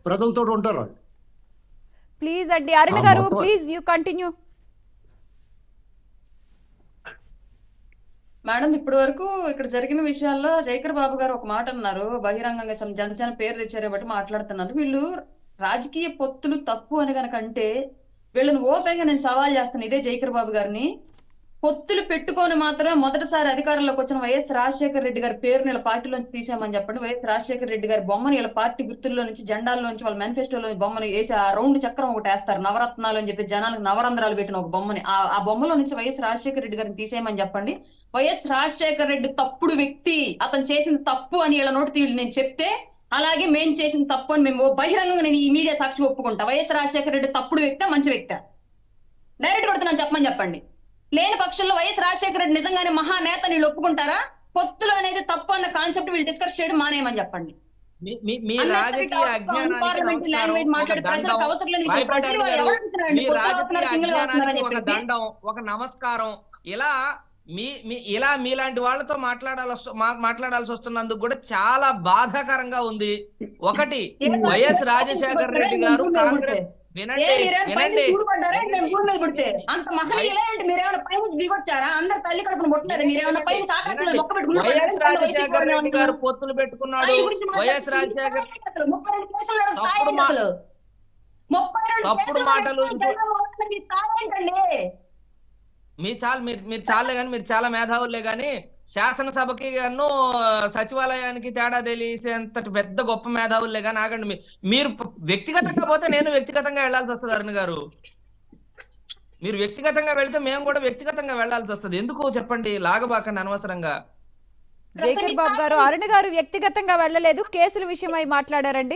ప్రజలతో ఉంటారు వాళ్ళు ప్లీజ్ అండి అరుణ్ ఆ, గారు మొత్తం- ప్లీజ్ యూ కంటిన్యూ మేడం ఇప్పటి వరకు ఇక్కడ జరిగిన విషయాల్లో జైకర్ బాబు గారు ఒక మాట అన్నారు బహిరంగంగా some జనసేన పేరు తెచ్చారే బట్టి మాట్లాడుతున్నారు వీళ్ళు రాజకీయ పొత్తులు తప్పు అని గనక అంటే వీళ్ళని ఓపెన్ గా నేను సవాల్ చేస్తాను ఇదే జైకర్ బాబు గారిని పొత్తులు పెట్టుకొని మాత్రమే మొదటిసారి అధికారంలోకి వచ్చిన వైఎస్ రాజశేఖర రెడ్డి గారి పేరుని వీళ్ళ పార్టీలోంచి తీసామని చెప్పండి వైఎస్ రాజశేఖర రెడ్డి గారి బొమ్మని వీళ్ళ పార్టీ గుర్తుల్లో నుంచి జెండాల్లో నుంచి వాళ్ళ మేనిఫెస్టోలో బొమ్మని వేసి ఆ రౌండ్ చక్రం ఒకటి వేస్తారు నవరత్నాలు అని చెప్పి జనాలకు నవరంధ్రాలు పెట్టిన ఒక బొమ్మని ఆ ఆ బొమ్మలో నుంచి వైఎస్ రాజశేఖర రెడ్డి గారిని తీసేయమని చెప్పండి వైఎస్ రాజశేఖర రెడ్డి తప్పుడు వ్యక్తి అతను చేసిన తప్పు అని వీళ్ళ నోటి తీళ్ళు నేను చెప్తే అలాగే మేం చేసిన తప్పు అని మేము బహిరంగంగా నేను ఈ మీడియా సాక్షి ఒప్పుకుంటా వైఎస్ రాజశేఖర రెడ్డి తప్పుడు వ్యక్తి మంచి వ్యక్తి డైరెక్ట్ కొడుతున్నాను చెప్పమని చెప్పండి లేని పక్షంలో వైఎస్ రాజశేఖర రెడ్డి నిజంగానే మహానేత వీళ్ళు ఒప్పుకుంటారా పొత్తులు అనేది తప్పు అన్న కాన్సెప్ట్ వీళ్ళు డిస్కస్ చేయడం మానేయమని చెప్పండి మీ- మీ- మీ Unnecessary రాజకీయ talk, అజ్ఞానానికి unparliamentary నమస్కారం. language ఒక మాట్లాడే దండం. ప్రజలకు అవసరం లేని విషయం. రాయపాటి ప్రజలు గారు, ఎవరు అవుతున్నారండి? మీ పొత్తు రాజకీయ అవుతున్నారు, single అవుతున్నారని అజ్ఞానానికి ఒక చెప్పేసి. దండం ఒక నమస్కారం ఇలా మీ మీ ఇలా మీలాంటి వాళ్ళతో మాట్లాడాల్సి మా- మాట్లాడాల్సి వస్తున్నందుకు కూడా చాలా బాధాకరంగా ఉంది ఒకటి వైఎస్ రాజశేఖర రెడ్డి గారు కాంగ్రెస్ ఏ వినండి మీరేం పై వినండి నుంచి ఊరుపడ్డారా? మేము భూమి మీద పుడితే అంత మహనీయులే అంటే మీరేమైనా పై నుంచి దిగొచ్చారా అందరు తల్లి కడుపున పుట్టలేదు మీరేమైనా పై నుంచి ఆకాశంలో వినండి. మొక్క పెట్టుకుని వైఎస్ రాజశేఖర రెడ్డి గారు పొత్తులు పెట్టుకున్నాడు వైఎస్ రాజశేఖర్ ముప్పై రెండు కేసులు నడుస్తాయి తప్పుడు మా- అసలు. ముప్పై రెండు తప్పుడు కేసులు మాటలు నడుస్తాయి. జగన్ వల్ల మీ స్థాయి ఏంటండి మీ చాలు మీరు మీరు చాలే కానీ మీరు చాలా మేధావులే కానీ శాసనసభకి అన్ను సచివాలయానికి తేడా తెలిసేంత పెద్ద గొప్ప మేధావులే కానీ ఆగండి మీ- మీరు ప- వ్యక్తిగతంగా పోతే నేను వ్యక్తిగతంగా వెళ్లాల్సి వస్తుంది అరుణ్ గారు మీరు వ్యక్తిగతంగా వెళ్తే మేము కూడా వ్యక్తిగతంగా వెళ్లాల్సి వస్తుంది ఎందుకు చెప్పండి లాగబాకండి అనవసరంగా జేకర్ బాబు గారు అరుణ్ గారు వ్యక్తిగతంగా వెళ్ళలేదు కేసుల విషయమై మాట్లాడారండి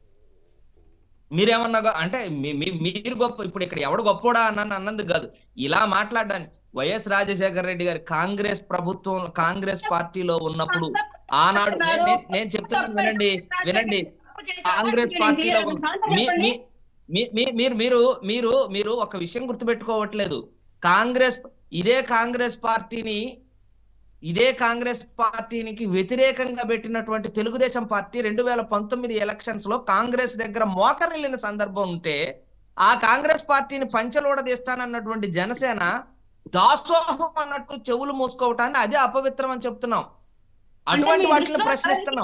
మీరేమన్నా గొ- అంటే మీ- మీ- మీరు గొప్ప ఇప్పుడు ఇక్కడ ఎవడు గొప్పోడా అన్న అన్నందుకు కాదు ఇలా మాట్లాడడానికి వైఎస్ రాజశేఖర రెడ్డి గారి కాంగ్రెస్ ప్రభుత్వం కాంగ్రెస్ పార్టీలో ఉన్నప్పుడు ఆనాడు నేను- నేను- నేను చెప్తున్నాను వినండి వినండి కాంగ్రెస్ పార్టీలో ఉన్న- మీ- మీ- మీ- మీ- మీరు మీరు మీరు మీరు ఒక విషయం గుర్తుపెట్టుకోవట్లేదు కాంగ్రెస్ ఇదే కాంగ్రెస్ పార్టీని ఇదే కాంగ్రెస్ పార్టీనికి వ్యతిరేకంగా పెట్టినటువంటి తెలుగుదేశం పార్టీ రెండు వేల పంతొమ్మిది ఎలక్షన్స్ లో కాంగ్రెస్ దగ్గర మోకరిల్లిన సందర్భం ఉంటే ఆ కాంగ్రెస్ పార్టీని పంచలోడదీస్తానన్నటువంటి జనసేన దాసోహం అన్నట్టు చెవులు మూసుకోవటాన్ని అదే అపవిత్రం అని చెప్తున్నాం అటువంటి వాటిని ప్రశ్నిస్తున్నాం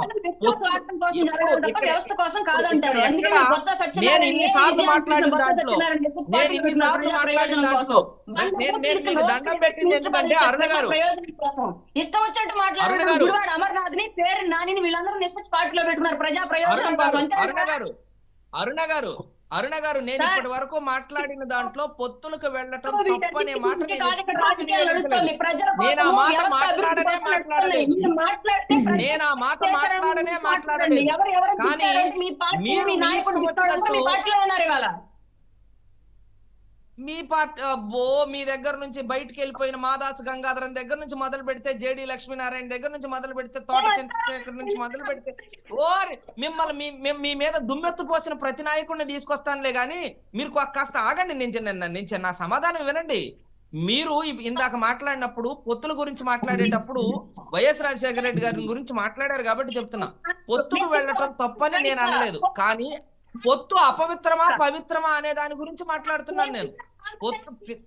వ్యవస్థ కోసం కాదంటారు ఎక్కడ- అందుకే మీరు కొత్త సత్యనారాయణ నేను ఇన్నిసార్లు విజయం మాట్లాడిన కొత్త దాంట్లో సత్యనారాయణ చెప్పి నేను పార్టీ ఇన్నిసార్లు ప్రజా మాట్లాడిన ప్రయోజనం దాంట్లో కోసం. నేను నేను మీకు దండం పెట్టింది ఎందుకంటే అరుణ గారు ప్రయోజనం కోసం. ఇష్టం వచ్చినట్టు అరుణ మాట్లాడారు గారు. గుడివాడ అమర్నాథ్ ని పేరు నానిని వీళ్ళందరూ తీసుకొచ్చి పార్టీలో పెట్టుకున్నారు ప్రజా అరుణ ప్రయోజనం గారు కోసం అంతే అరుణ గారు అరుణ గారు అరుణ గారు నేను సార్. ఇప్పటి వరకు మాట్లాడిన దాంట్లో పొత్తులకు వెళ్ళటం వీటన్నిటి తప్పనే మాట గురించి నేను కాదు ఇక్కడ ఎప్పుడూ రాజకీయాలు నడుస్తోంది. వినియోగించలేదు. ప్రజల నేను ఆ కోసము, మాట వ్యవస్థ అభివృద్ధి మాట్లాడనే కోసం మాట్లాడలేదు. నడుస్తోంది. మీరు మాట్లాడితే ప్రజల నేను ఆ మాట చేశారని మాట్లాడనే మీరు మాట్లాడలేదు. ఎవరు ఎవరు కానీ తిట్టారంటే మీ పార్టీ మీరు మీ మీ నాయకుడు ఇష్టం తిట్టాడంటే మీ వచ్చినట్టు- పార్టీలో ఉన్నారు ఇవాళ మీ పార్టీ బో మీ దగ్గర నుంచి బయటికి వెళ్ళిపోయిన మాదాస్ గంగాధరం దగ్గర నుంచి మొదలు పెడితే జేడి లక్ష్మీనారాయణ దగ్గర నుంచి మొదలు పెడితే తోట చంద్రశేఖర్ నుంచి మొదలు పెడితే ఓరి మిమ్మల్ని మీ మీ- మీ మీద దుమ్మెత్తు పోసిన ప్రతి నాయకుడిని తీసుకొస్తానులే గాని మీరు కొ- కాస్త ఆగండి నేను చిన్న- నేను చిన్న- నా సమాధానం వినండి మీరు ఇ- ఇందాక మాట్లాడినప్పుడు పొత్తుల గురించి మాట్లాడేటప్పుడు వైఎస్ రాజశేఖర రెడ్డి గారి గురించి మాట్లాడారు కాబట్టి చెప్తున్నా పొత్తుకు వెళ్ళటం తప్పని నేను అనలేదు కానీ పొత్తు అపవిత్రమా పవిత్రమా అనే దాని గురించి మాట్లాడుతున్నాను నేను పొత్తు పి-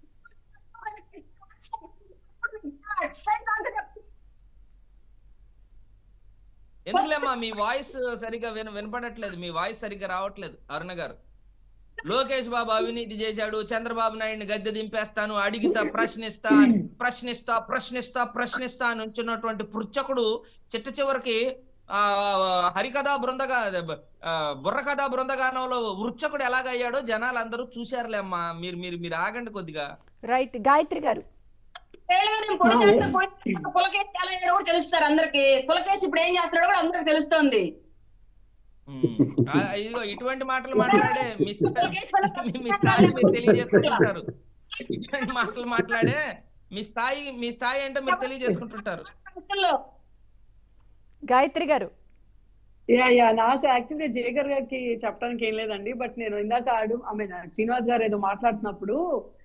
ఎందుకులేమ్మా మీ వాయిస్ సరిగా విన వినపడట్లేదు మీ వాయిస్ సరిగ్గా రావట్లేదు అరుణ గారు లోకేష్ బాబు అవినీతి చేశాడు చంద్రబాబు నాయుడిని గద్దె దింపేస్తాను అడిగితా ప్రశ్నిస్తా ప్రశ్నిస్తా ప్రశ్నిస్తా ప్రశ్నిస్తా అని ఉంచున్నటువంటి పృచ్చకుడు చిట్ట చివరికి ఆ హరికథా బృందగా ఆ, బుర్రకథా బృందగానంలో వృచ్చకుడు ఎలాగయ్యాడో జనాలు అందరూ చూశారులే అమ్మా మీరు మీరు మీరు ఆగండి కొద్దిగా రైట్ గాయత్రి గారు ఏళ్ళుగా నేను పొడి చేస్తే పొడి- పులకేసి ఎలా అయ్యాడో కూడా తెలుస్తారు అందరికి పులకేసి ఇప్పుడు ఏం చేస్తున్నాడో కూడా అందరికి తెలుస్తోంది ఉమ్. ఆ, ఇదిగో ఇటువంటి మాటలు మాట్లాడే మీ స్థాయి మీ- మీ స్థాయి మీరు తెలియజేసుకుంటుంటారు ఇటువంటి మాటలు మాట్లాడే మీ స్థాయి మీ స్థాయి ఏంటో మీరు తెలియజేసుకుంటుంటారు గాయత్రి గారు యా యా నాకు యాక్చువల్లీ జేగర్ గారికి చెప్పడానికి ఏం లేదండి బట్ నేను ఇందాక ఆడు ఐ మీన్ శ్రీనివాస్ గారు ఏదో మాట్లాడుతున్నప్పుడు